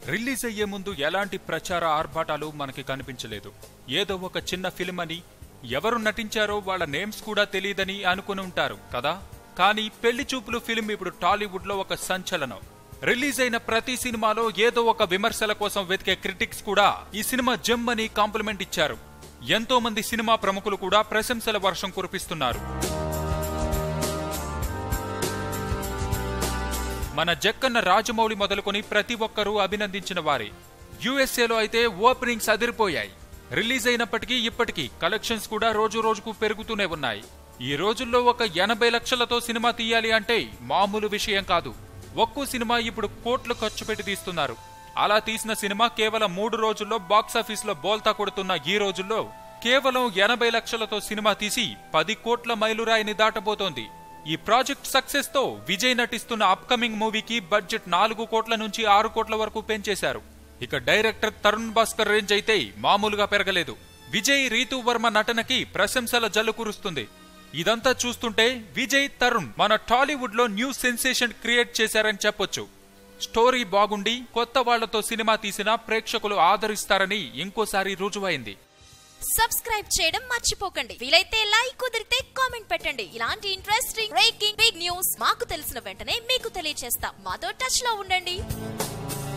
release అయ్యే ముందు ఎలాంటి ప్రచార ఆర్భాటాలు మనకి కనిపించలేదు ఏదో ఒక చిన్న ఫిల్మ్ అని ఎవరు నటించారో వాళ్ళ నేమ్స్ కూడా తెలియదని అనుకుని ఉంటారు కదా కానీ పెళ్లి చూపులు ఫిల్మ్ ఇప్పుడు టాలీవుడ్ లో ఒక సంచలనం రిలీజ్ అయిన ప్రతి సినిమాలో ఏదో ఒక విమర్శల కోసం వెతికే క్రిటిక్స్ కూడా ఈ సినిమా జమ్ అని కాంప్లిమెంట్ ఇచ్చారు ఎంతో మంది సినిమా ప్రముఖులు కూడా ప్రశంసల వర్షం కురిపిస్తున్నారు మన జక్కన్న రాజమౌళి మొదలుకొని ప్రతి ఒక్కరూ అభినందించిన వారే యుఎస్ఏలో అయితే ఓపెనింగ్స్ అదిరిపోయాయి రిలీజ్ అయినప్పటికీ ఇప్పటికీ కలెక్షన్స్ కూడా రోజు రోజుకు పెరుగుతూనే ఉన్నాయి ఈ రోజుల్లో ఒక ఎనభై లక్షలతో సినిమా తీయాలి అంటే మామూలు విషయం కాదు ఒక్కో సినిమా ఇప్పుడు కోట్లు ఖర్చు పెట్టి తీస్తున్నారు అలా తీసిన సినిమా కేవలం మూడు రోజుల్లో బాక్సాఫీస్ లో బోల్తా కొడుతున్న ఈ రోజుల్లో కేవలం ఎనభై లక్షలతో సినిమా తీసి పది కోట్ల మైలురాయిని దాటబోతోంది ఈ ప్రాజెక్ట్ సక్సెస్ తో విజయ్ నటిస్తున్న అప్కమింగ్ మూవీకి బడ్జెట్ నాలుగు కోట్ల నుంచి ఆరు కోట్ల వరకు పెంచేశారు ఇక డైరెక్టర్ తరుణ్ భాస్కర్ రేంజ్ అయితే మామూలుగా పెరగలేదు విజయ్ రీతు వర్మ నటనకి ప్రశంసల జల్లు కురుస్తుంది ఇదంతా చూస్తుంటే విజయ్ తరుణ్ మన టాలీవుడ్ లో న్యూ సెన్సేషన్ క్రియేట్ చేశారని చెప్పొచ్చు స్టోరీ బాగుండి కొత్త వాళ్లతో సినిమా తీసినా ప్రేక్షకులు ఆదరిస్తారని ఇంకోసారి రుజువైంది సబ్స్క్రైబ్ చేయడం మర్చిపోకండి వీలైతే లైక్ కుదిరితే కామెంట్ పెట్టండి ఇలాంటి ఇంట్రెస్టింగ్ బ్రేకింగ్ బిగ్ న్యూస్ మాకు తెలిసిన వెంటనే మీకు తెలియజేస్తాం మాతో టచ్ లో ఉండండి